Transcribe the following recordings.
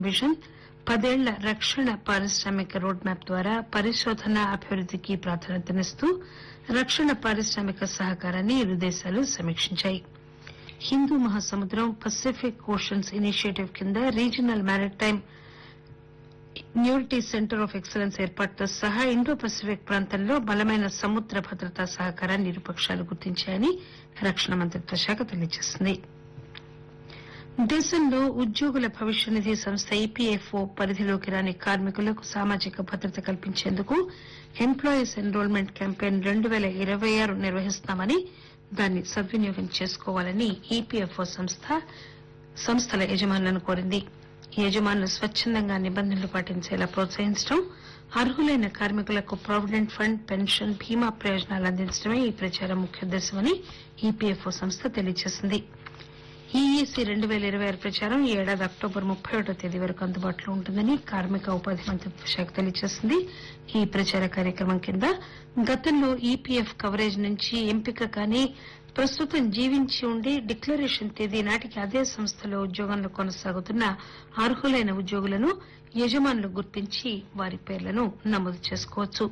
vision పదేళ్ల రక్షణ పారిశ్రామిక రోడ్ మ్యాప్ ద్వారా పరిశోధన అభివృద్దికి ప్రాధాన్యతనిస్తూ రక్షణ పారిశ్రామిక సహకారాన్ని ఇరు దేశాలు సమీక్షించాయి హిందూ మహాసముద్రం పసిఫిక్ ఓషన్స్ ఇనిషియేటివ్ కింద regional maritime security centre of excellence ఏర్పాటుతో సహా ఇండో పసిఫిక్ ప్రాంతంలో బలమైన సముద్ర భద్రతా సహకారాన్ని ఇరుపక్షాలు గుర్తించాయని రక్షణ మంత్రిత్వ శాఖ తెలియజేసింది దేశంలో ఉద్యోగుల భవిష్య నిధి సంస్థ ఈపీఎఫ్ఓ పరిధిలోకి రాని కార్మికులకు సామాజిక భద్రత కల్పించేందుకు ఎంప్లాయీస్ ఎన్రోల్మెంట్ క్యాంపెయిన్ రెండు పేల ఇరవై ఆరు నిర్వహిస్తామని దాన్ని సద్వినియోగం చేసుకోవాలని ఈపీఎఫ్ఓ సంస్థ సంస్థల యజమానులను కోరింది యజమానులు స్వచ్చందంగా నిబంధనలు పాటించేలా ప్రోత్సహించడం అర్హులైన కార్మికులకు ప్రావిడెంట్ ఫండ్ పెన్షన్ బీమా ప్రయోజనాలు అందించడమే ఈ ప్రచారం ముఖ్యోద్దేశమని ఈపీఎఫ్ఓ సంస్థ తెలియజేసింది ఈఈసీ రెండు పేల ఇరవై ఆరు ప్రచారం ఈ ఏడాది అక్టోబర్ ముప్పై ఒకటో తేదీ వరకు అందుబాటులో ఉంటుందని కార్మిక ఉపాధి మంత్రిత్వ శాఖ తెలియజేసింది ఈ ప్రచార కార్యక్రమం కింద గతంలో ఈపీఎఫ్ కవరేజ్ నుంచి ఎంపిక కాని ప్రస్తుతం జీవించి ఉండి డిక్లరేషన్ తేదీ నాటికి అదే సంస్థలో ఉద్యోగంలో కొనసాగుతున్న అర్హులైన ఉద్యోగులను యజమానులు గుర్తించి వారి పేర్లను నమోదు చేసుకోవచ్చు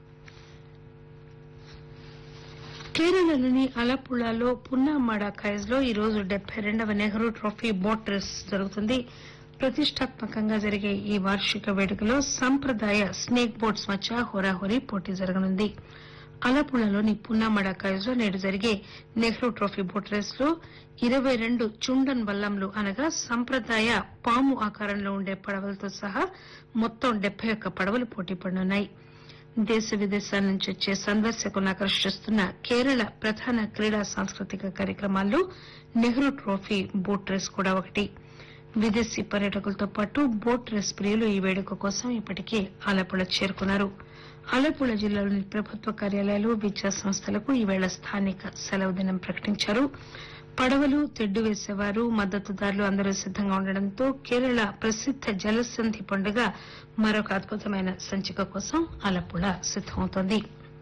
కేరళలోని అలపుళాలో పున్నామాడ కాయజ్ లో ఈ రోజు డెబ్బై రెండవ నెహ్రూ ట్రోఫీ బోట్ రేస్ జరుగుతుంది ప్రతిష్టాత్మకంగా జరిగే ఈ వార్షిక వేడుకలో సంప్రదాయ స్నేక్ బోట్స్ మధ్య హోరాహోరీ పోటీ జరగనుంది అలపుళలోని పున్నామడ కాయజ్ లో నేడు జరిగే నెహ్రూ ట్రోఫీ బోట్ రేస్ లో ఇరవై రెండు చుండన్ వల్లంలు అనగా సంప్రదాయ పాము ఆకారంలో ఉండే పడవలతో సహా మొత్తం డెబ్బై ఒక్క పడవలు పోటీ పడనున్నాయి దేశ విదేశాల నుంచి వచ్చే సందర్శకులను ఆకర్షిస్తున్న కేరళ ప్రధాన క్రీడా సాంస్కృతిక కార్యక్రమాల్లో నెహ్రూ ట్రోఫీ బోట్ రేస్ కూడా ఒకటి విదేశీ పర్యాటకులతో పాటు బోట్ రేస్ ప్రియులు ఈ వేడుక కోసం ఇప్పటికే ఆలపుళ చేరుకున్నారు ఆలపుళ జిల్లాలోని ప్రభుత్వ కార్యాలయాలు విద్యా సంస్థలకు ఈవేళ స్థానిక సెలవు దినం ప్రకటించారు పడవలు తెడ్డు వేసేవారు మద్దతుదారులు అందరూ సిద్దంగా ఉండడంతో కేరళ ప్రసిద్ద జలసంధి పండుగ మరొక అద్భుతమైన సంచిక కోసం ఆలపుళ సిద్దమవుతోంది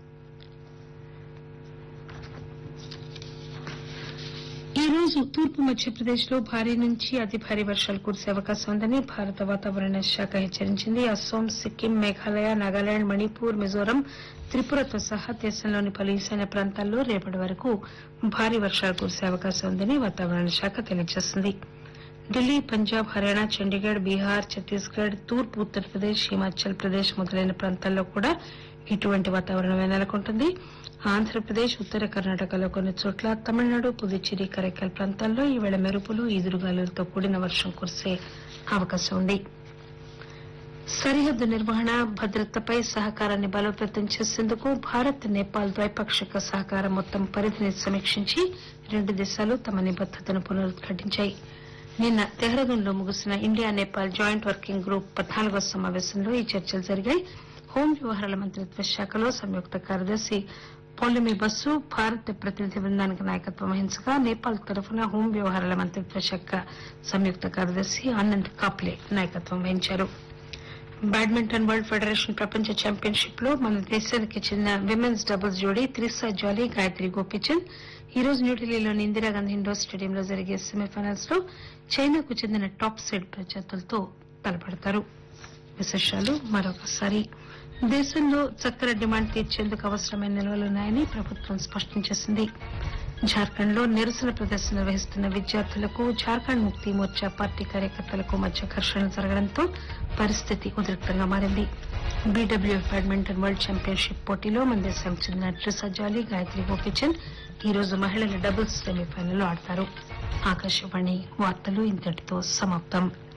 ఈ రోజు తూర్పు మధ్యప్రదేశ్ లో భారీ నుంచి అతి భారీ వర్షాలు కురిసే అవకాశం ఉందని భారత వాతావరణ శాఖ హెచ్చరించింది అస్సోం సిక్కిం మేఘాలయ నాగాలాండ్ మణిపూర్ మిజోరం త్రిపురతో సహా దేశంలోని పలు ఈశాన్య ప్రాంతాల్లో రేపటి వరకు భారీ వర్షాలు కురిసే అవకాశం ఉందని వాతావరణ శాఖ తెలియజేసింది ఢిల్లీ పంజాబ్ హర్యానా చండీగఢ్ బీహార్ ఛత్తీస్గఢ్ తూర్పు ఉత్తరప్రదేశ్ హిమాచల్ ప్రదేశ్ మొదలైన ప్రాంతాల్లో కూడా ఇటువంటి వాతావరణమే నెలకొంటుంది ఆంధ్రప్రదేశ్ ఉత్తర కర్ణాటకలో కొన్ని చోట్ల తమిళనాడు పుదుచ్చేరి కరైకల్ ప్రాంతాల్లో ఈవేళ మెరుపులు ఈదురుగాలులతో కూడిన వర్షం కురిసే అవకాశం ఉంది సరిహద్దు నిర్వహణ భద్రతపై సహకారాన్ని బలోపేతం చేసేందుకు భారత్ నేపాల్ ద్వైపాక్షిక సహకారం మొత్తం పరిధిని సమీక్షించి రెండు దేశాలు తమ నిబద్దతను పునరుద్ఘాటించాయి నిన్న దెహ్రాదూన్ లో ముగిసిన India Nepal joint working group పద్నాలుగో సమావేశంలో ఈ చర్చలు జరిగాయి హోం వ్యవహారాల మంత్రిత్వ శాఖలో సంయుక్త కార్యదర్శి పౌర్ణమి బస్సు భారత ప్రతినిధి బృందానికి నాయకత్వం వహించగా నేపాల్ తరఫున హోం వ్యవహారాల మంత్రిత్వ శాఖ సంయుక్త కార్యదర్శి ఆనంద్ కాప్లే నాయకత్వం వహించారు బ్యాడ్మింటన్ వరల్డ్ ఫెడరేషన్ ప్రపంచ ఛాంపియన్షిప్ లో మన దేశానికి చెందిన విమెన్స్ డబుల్స్ జోడీ త్రిసా జాలీ గాయత్రి గోపిచంద్ ఈ రోజు న్యూఢిల్లీలోని ఇందిరాగాంధీ ఇండోర్ స్టేడియంలో జరిగే సెమీఫైనల్స్ లో చైనాకు చెందిన టాప్ సైడ్ ప్రత్యర్థులతో తలపడతారు విశేషాలు మరొకసారి దేశంలో చక్కెర డిమాండ్ తీర్చేందుకు అవసరమైన నిల్వలున్నాయని ప్రభుత్వం స్పష్టం చేసింది జార్ఖండ్ లో నిరసన ప్రదర్శన నిర్వహిస్తున్న విద్యార్థులకు జార్ఖండ్ ముక్తి మోర్చా పార్టీ కార్యకర్తలకు మధ్య ఘర్షణలు జరగడంతో పరిస్థితి ఉద్రిక్తంగా మారింది బీడబ్ల్యూఎఫ్ బ్యాడ్మింటన్ వరల్డ్ ఛాంపియన్షిప్ పోటీలో మన దేశం చెందిన ట్రిసా జాలీ గాయత్రి గోపిచంద్ ఈ రోజు మహిళల డబుల్స్ సెమీఫైనల్ లో ఆడతారు ఆకాశవాణి వార్తలు ఇంతటితో సమాప్తం